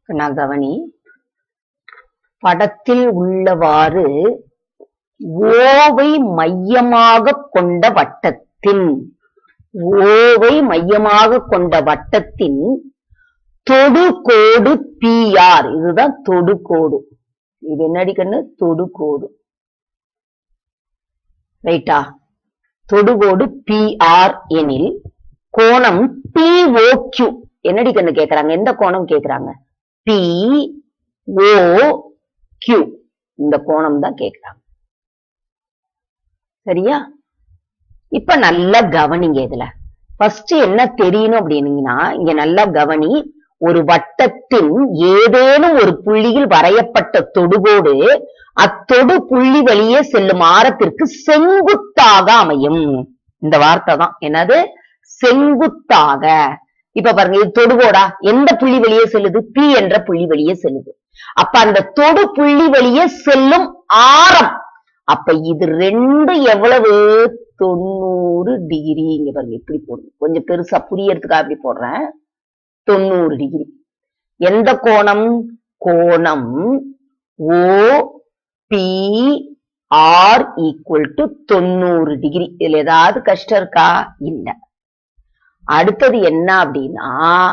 நான் கவனி படத்தில் உள்ளவாறு ஓவை மையமாக கொண்ட வட்டத்தின் ஓவை மையமாக கொண்ட வட்டத்தின் தொடுகோடு பிஆர் இதுதான் தொடுகோடு இது என்னடி கண்ணு தொடுகோடு ரைட்டா தொடுகோடு பிஆர் எனில் கோணம் பிஓக்யூ என்னடி கண்ணு கேக்குறாங்க எந்த கோணம் கேக்குறாங்க பி ஓ கியூ இந்த கோணம் தான் கேக்குறாங்க சரியா இப்ப நல்லா கவனிங்க இதுல ஃபர்ஸ்ட் என்ன தெரியணும் அப்படின்னீங்கன்னா இங்க நல்லா கவனி ஒரு வட்டத்தின் ஏதேனும் ஒரு புள்ளியில் வரையப்பட்ட தொடுகோடு அத்தொடு புள்ளி வழியே செல்லும் ஆரத்திற்கு செங்குத்தாக அமையும் இந்த வார்த்தை தான் என்னது செங்குத்தாக இப்ப பாருங்க இது தொடுகோடா எந்த புள்ளி வழியே செல்லுது பி என்ற புள்ளி வழியே செல்லுது அப்ப அந்த தொடு புள்ளி வழியே செல்லும் ஆரம் அப்ப இது ரெண்டு எவ்வளவு தொண்ணூறு டிகிரி இங்க பாருங்க இப்படி போடணும் கொஞ்சம் பெருசா புரியறதுக்காக இப்படி போடுறேன் தொண்ணூறு டிகிரி எந்த கோணம் கோணம் O P R equal to தொண்ணூறு டிகிரி இதுல ஏதாவது கஷ்டம் இருக்கா இல்ல அடுத்தது என்ன அப்படின்னா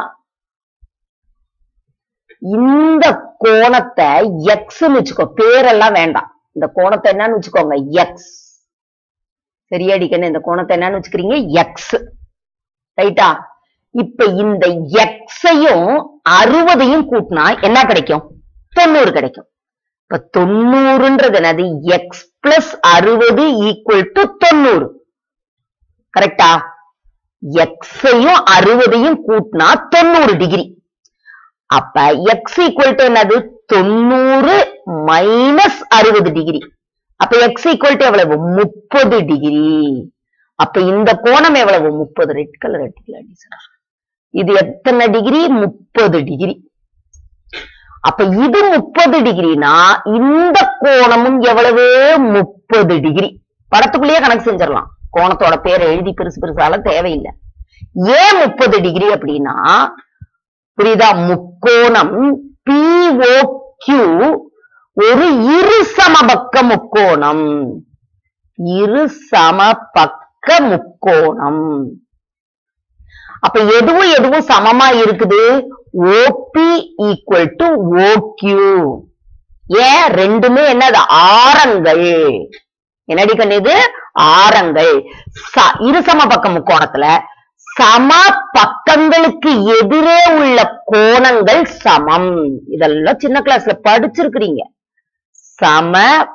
இந்த கோணத்தை எக்ஸ்ன்னு வச்சுக்கோ பேரெல்லாம் வேண்டாம் இந்த கோணத்தை என்னன்னு வச்சுக்கோங்க எக்ஸ் சரியாடிக்கணும் இந்த கோணத்தை என்னன்னு வச்சுக்கிறீங்க எக்ஸ் ரைட்டா இப்ப இந்த எக்ஸையும் அறுபதையும் கூட்டினா என்ன கிடைக்கும் தொண்ணூறு கிடைக்கும் இப்ப தொண்ணூறுன்றது என்னது எக்ஸ் பிளஸ் அறுபது ஈக்குவல் டு தொண்ணூறு கரெக்டா எக்ஸையும் அறுபதையும் கூட்டினா தொண்ணூறு டிகிரி அப்ப எக்ஸ் ஈக்குவல் டு என்னது தொண்ணூறு மைனஸ் அறுபது டிகிரி அப்ப எக்ஸ் ஈக்குவல் டு எவ்வளவு முப்பது டிகிரி அப்ப இந்த கோணம் எவ்வளவு முப்பது ரெட் கலர் எடுத்துக்கலாம் இது எத்தனை டிகிரி முப்பது டிகிரி அப்ப இது முப்பது டிகிரினா இந்த கோணமும் எவ்வளவு முப்பது டிகிரி படத்துக்குள்ளேயே கணக்கு செஞ்சிடலாம் கோணத்தோட பேரை எழுதி பெருசு பெருசால தேவையில்லை ஏன் முப்பது டிகிரி அப்படின்னா புரியுதா முக்கோணம் பிஓக்யூ ஒரு இரு சமபக்க முக்கோணம் இரு சமபக்க முக்கோணம் அப்ப எதுவும் எதுவும் சமமா இருக்குது ஓபி ஈக்குவல் டு ஓக்யூ ஏன் ரெண்டுமே என்னது ஆரங்கள் என்னடி கண்ணு இது ஆரங்கள் ச- இரு சமபக்க முக்கோணத்துல சம பக்கங்களுக்கு எதிரே உள்ள கோணங்கள் சமம் இதெல்லாம் சின்ன கிளாஸ்ல படிச்சிருக்கிறீங்க சம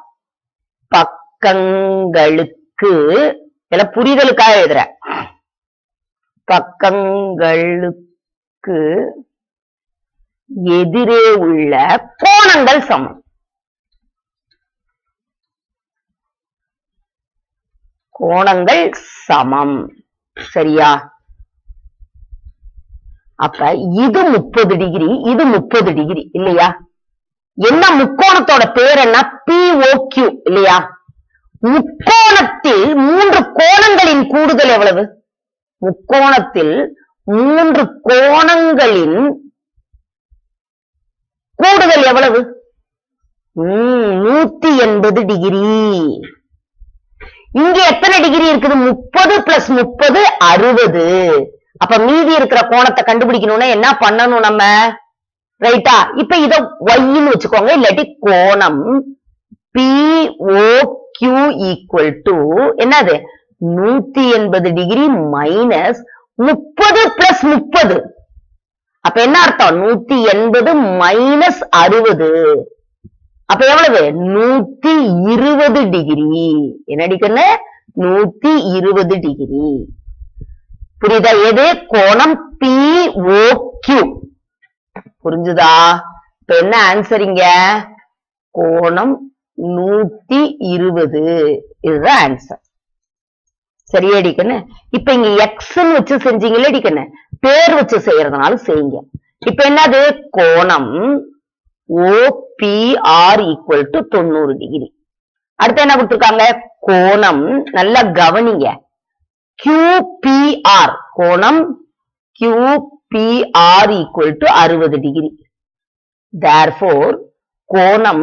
பக்கங்களுக்கு இதெல்லாம் புரிதலுக்காக எழுதுற பக்கங்களுக்கு எதிரே உள்ள கோணங்கள் சமம் கோணங்கள் சமம் சரியா அப்ப இது முப்பது டிகிரி இது முப்பது டிகிரி இல்லையா என்ன முக்கோணத்தோட பேர் என்ன பிஓக்யூ இல்லையா முக்கோணத்தில் மூன்று கோணங்களின் கூடுதல் எவ்வளவு முக்கோணத்தில் மூன்று கோணங்களின் கூடுதல் எவ்வளவு ம், நூத்தி எண்பது டிகிரி இங்க எத்தனை டிகிரி இருக்குது முப்பது பிளஸ் முப்பது அறுபது அப்ப மீதி இருக்கிற கோணத்தை கண்டுபிடிக்கணும்னா என்ன பண்ணணும் நம்ம ரைட்டா இப்ப இத ஒய்ன்னு வச்சுக்கோங்க இல்லாட்டி கோணம் பிஓக்யூ ஈக்குவல் டு என்னது நூத்தி எண்பது டிகிரி மைனஸ் முப்பது பிளஸ் முப்பது அப்ப என்ன அர்த்தம் நூத்தி எண்பது மைனஸ் அறுபது அப்ப எவ்வளவு நூத்தி இருபது டிகிரி என்னடி கண்ணு நூத்தி இருபது டிகிரி புரியுதா எது கோணம் பி ஓ கியூ புரிஞ்சுதா இப்ப என்ன ஆன்சரிங்க கோணம் நூத்தி இருபது இதுதான் ஆன்சர் சரியாடி கண்ணு இப்ப இங்க எக்ஸ்ன்னு வச்சு செஞ்சீங்களே கண்ணு பேர் வச்சு செய்யறதுனால செய்யுங்க இப்ப என்னது கோணம் ஓபிஆர் ஈக்குவல் டு தொண்ணூறு டிகிரி அடுத்து என்ன கொடுத்திருக்காங்க கோணம் நல்லா கவனிங்க QPR கோணம் QPR ஈக்குவல் டு அறுபது டிகிரி therefore கோணம்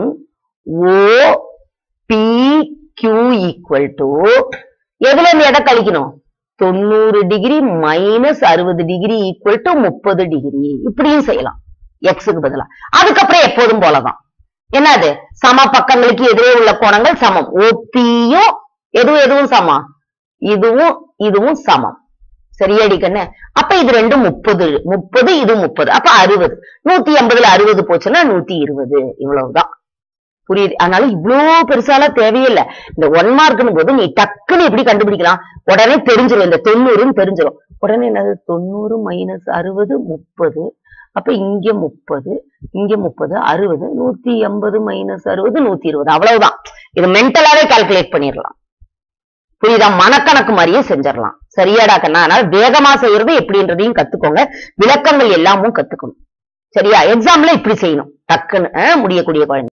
OPQ equal to எதுல இருந்து எதை கழிக்கணும் தொண்ணூறு டிகிரி மைனஸ் அறுபது டிகிரி ஈக்குவல் டு முப்பது டிகிரி இப்படியும் செய்யலாம் எக்ஸுக்கு பதிலா அதுக்கப்புறம் எப்போதும் போலதான் என்னது சம பக்கங்களுக்கு எதிரே உள்ள கோணங்கள் சமம் ஓபியும் எதுவும் எதுவும் சமம் இதுவும் இதுவும் சமம் சரியாடி கண்ணு அப்ப இது ரெண்டும் முப்பது முப்பது இது முப்பது அப்ப அறுபது நூத்தி எண்பதுல அறுபது போச்சுன்னா நூத்தி இருபது இவ்வளவுதான் புரியுது அதனால இவ்வளவு பெருசாலாம் தேவையில்லை இந்த ஒன் மார்க்னு போது நீ டக்குன்னு எப்படி கண்டுபிடிக்கலாம் உடனே தெரிஞ்சிடும் இந்த தொண்ணூறுன்னு தெரிஞ்சிடும் உடனே என்னது தொண்ணூறு மைனஸ் அறுபது முப்பது அப்ப இங்க முப்பது இங்க முப்பது அறுபது நூத்தி எண்பது மைனஸ் அறுபது நூத்தி இருபது அவ்வளவுதான் இது மென்டலாவே கால்குலேட் பண்ணிடலாம் புரியுதா மனக்கணக்கு மாதிரியே செஞ்சிடலாம் சரியாடா கண்ணா அதனால வேகமா செய்யறது எப்படின்றதையும் கத்துக்கோங்க விளக்கங்கள் எல்லாமும் கத்துக்கணும் சரியா எக்ஸாம்ல இப்படி செய்யணும் டக்குன்னு அஹ், முடியக்கூடிய குழந்தை